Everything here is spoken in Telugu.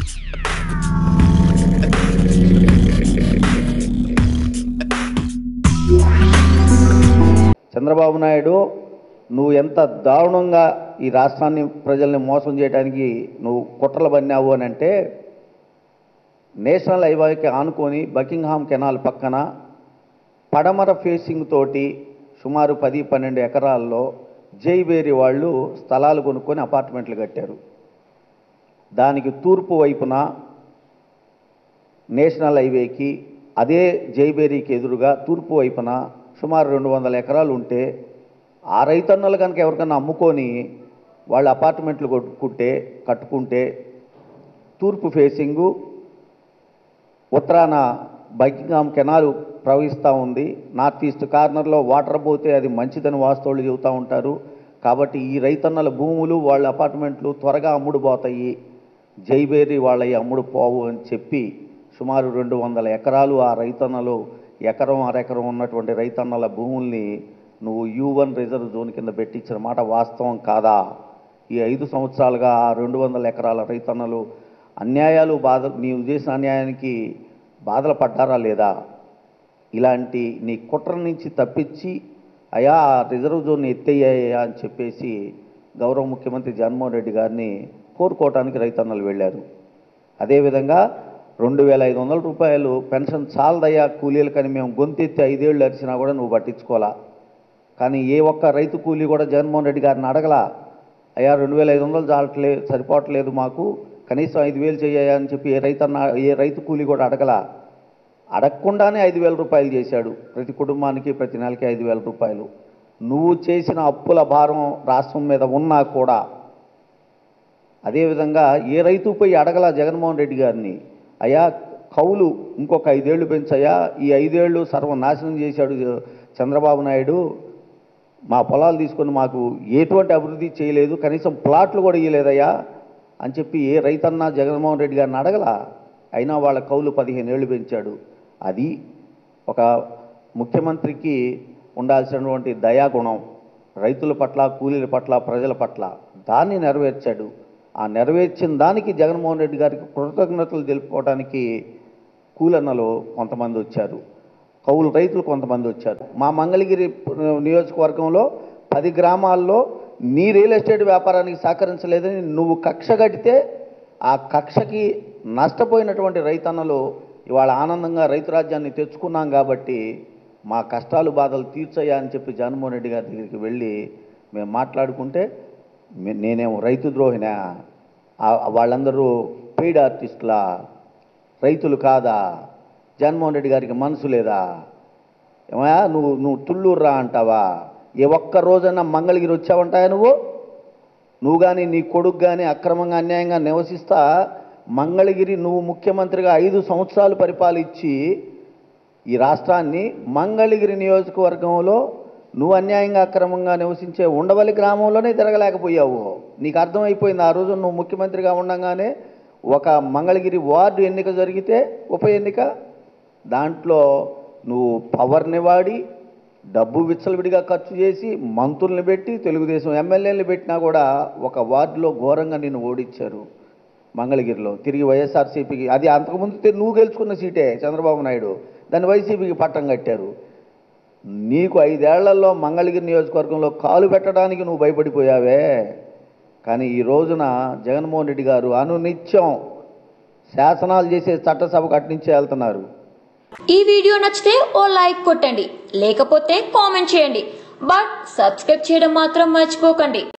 చంద్రబాబు నాయుడు నువ్వు ఎంత దారుణంగా ఈ రాష్ట్రాన్ని ప్రజల్ని మోసం చేయడానికి నువ్వు కుట్రలు పన్నావు అని అంటే నేషనల్ హైవేకి ఆనుకొని బకింగ్హామ్ కెనాల్ పక్కన పడమర ఫేసింగ్ తోటి సుమారు పది పన్నెండు ఎకరాల్లో జైబేరి వాళ్ళు స్థలాలు కొనుక్కొని అపార్ట్మెంట్లు కట్టారు దానికి తూర్పు వైపున నేషనల్ హైవేకి అదే జైబేరీకి ఎదురుగా తూర్పు వైపున సుమారు రెండు వందల ఎకరాలు ఉంటే ఆ రైతన్నలు కనుక ఎవరికైనా అమ్ముకొని వాళ్ళు అపార్ట్మెంట్లు కొట్టుకుంటే కట్టుకుంటే తూర్పు ఫేసింగు ఉత్తరాన బకింగ్హామ్ కెనాల్ ప్రవహిస్తూ ఉంది నార్త్ ఈస్ట్ కార్నర్లో వాటర్ పోతే అది మంచిదని వాస్తవులు చెబుతూ ఉంటారు కాబట్టి ఈ రైతన్నల భూములు వాళ్ళ అపార్ట్మెంట్లు త్వరగా అమ్ముడు పోతాయి జైబేరి వాళ్ళ అమ్ముడు పోవు అని చెప్పి సుమారు రెండు వందల ఎకరాలు ఆ రైతన్నలు ఎకరం అరెకరం ఉన్నటువంటి రైతన్నల భూముల్ని నువ్వు యూ వన్ రిజర్వ్ జోన్ కింద పెట్టించిన మాట వాస్తవం కాదా ఈ ఐదు సంవత్సరాలుగా ఆ రెండు వందల ఎకరాల రైతన్నలు అన్యాయాలు బాధ నీవు చేసిన అన్యాయానికి బాధలు పడ్డారా లేదా ఇలాంటి నీ కుట్ర నుంచి తప్పించి అయా ఆ రిజర్వ్ జోన్ ఎత్తయ్యాయా అని చెప్పేసి గౌరవ ముఖ్యమంత్రి జగన్మోహన్ రెడ్డి గారిని కోరుకోవటానికి రైతన్నలు వెళ్ళారు అదేవిధంగా రెండు వేల ఐదు వందల రూపాయలు పెన్షన్ చాలదయ్యా కూలీలకని మేము గొంతెత్తి ఐదేళ్ళు అరిచినా కూడా నువ్వు పట్టించుకోవాలా కానీ ఏ ఒక్క రైతు కూలీ కూడా జగన్మోహన్ రెడ్డి గారిని అడగలా అయ్యా రెండు వేల ఐదు వందలు చాలట్లే సరిపోవట్లేదు మాకు కనీసం ఐదు వేలు చేయ్యా అని చెప్పి ఏ రైతన్న ఏ రైతు కూలీ కూడా అడగలా అడగకుండానే ఐదు వేల రూపాయలు చేశాడు ప్రతి కుటుంబానికి ప్రతి నెలకి ఐదు వేల రూపాయలు నువ్వు చేసిన అప్పుల భారం రాష్ట్రం మీద ఉన్నా కూడా అదేవిధంగా ఏ రైతు పోయి అడగల జగన్మోహన్ రెడ్డి గారిని అయ్యా కౌలు ఇంకొక ఐదేళ్లు పెంచయ్యా ఈ ఐదేళ్లు సర్వనాశనం చేశాడు చంద్రబాబు నాయుడు మా పొలాలు తీసుకొని మాకు ఎటువంటి అభివృద్ధి చేయలేదు కనీసం ప్లాట్లు కూడా ఇవ్వలేదయ్యా అని చెప్పి ఏ రైతన్నా జగన్మోహన్ రెడ్డి గారిని అడగల అయినా వాళ్ళ కౌలు పదిహేను ఏళ్ళు పెంచాడు అది ఒక ముఖ్యమంత్రికి ఉండాల్సినటువంటి దయాగుణం రైతుల పట్ల కూలీల పట్ల ప్రజల పట్ల దాన్ని నెరవేర్చాడు ఆ నెరవేర్చిన దానికి జగన్మోహన్ రెడ్డి గారికి కృతజ్ఞతలు తెలుపుకోవడానికి కూలన్నలు కొంతమంది వచ్చారు కౌలు రైతులు కొంతమంది వచ్చారు మా మంగళగిరి నియోజకవర్గంలో పది గ్రామాల్లో నీ రియల్ ఎస్టేట్ వ్యాపారానికి సహకరించలేదని నువ్వు కక్ష కడితే ఆ కక్షకి నష్టపోయినటువంటి రైతన్నలు ఇవాళ ఆనందంగా రైతు రాజ్యాన్ని తెచ్చుకున్నాం కాబట్టి మా కష్టాలు బాధలు తీర్చయ్యా అని చెప్పి జగన్మోహన్ రెడ్డి గారి దగ్గరికి వెళ్ళి మేము మాట్లాడుకుంటే మే- నేనేమో రైతు ద్రోహినా ఆ- వాళ్ళందరూ పెయిడ్ ఆర్టిస్టులా రైతులు కాదా జగన్మోహన్ రెడ్డి గారికి మనసు లేదా ఏమయ్యా నువ్వు నువ్వు తుళ్ళూరు రా అంటావా ఏ ఒక్క రోజైనా మంగళగిరి వచ్చావంటాయా నువ్వు నువ్వు కానీ నీ కొడుకు కానీ అక్రమంగా అన్యాయంగా నివసిస్తా మంగళగిరి నువ్వు ముఖ్యమంత్రిగా ఐదు సంవత్సరాలు పరిపాలించి ఈ రాష్ట్రాన్ని మంగళగిరి నియోజకవర్గంలో నువ్వు అన్యాయంగా అక్రమంగా నివసించే ఉండవల్లి గ్రామంలోనే తిరగలేకపోయావు నీకు అర్థమైపోయింది ఆ రోజు నువ్వు ముఖ్యమంత్రిగా ఉండగానే ఒక మంగళగిరి వార్డు ఎన్నిక జరిగితే ఉప ఎన్నిక దాంట్లో నువ్వు పవర్ని వాడి డబ్బు విచ్చలవిడిగా ఖర్చు చేసి మంత్రుల్ని పెట్టి తెలుగుదేశం ఎమ్మెల్యేలు పెట్టినా కూడా ఒక వార్డులో ఘోరంగా నిన్ను ఓడించారు మంగళగిరిలో తిరిగి వైఎస్ఆర్సీపీకి అది అంతకుముందు తె- నువ్వు గెలుచుకున్న సీటే చంద్రబాబు నాయుడు దాన్ని వైసీపీకి పట్టం కట్టారు నీకు ఐదేళ్లలో మంగళగిరి నియోజకవర్గంలో కాలు పెట్టడానికి నువ్వు భయపడిపోయావే కానీ ఈ రోజున జగన్మోహన్ రెడ్డి గారు అనునిత్యం శాసనాలు చేసే చట్టసభకు అట్నుంచే వెళ్తున్నారు ఈ వీడియో నచ్చితే ఓ లైక్ కొట్టండి లేకపోతే కామెంట్ చేయండి బట్ సబ్స్క్రైబ్ చేయడం మాత్రం మర్చిపోకండి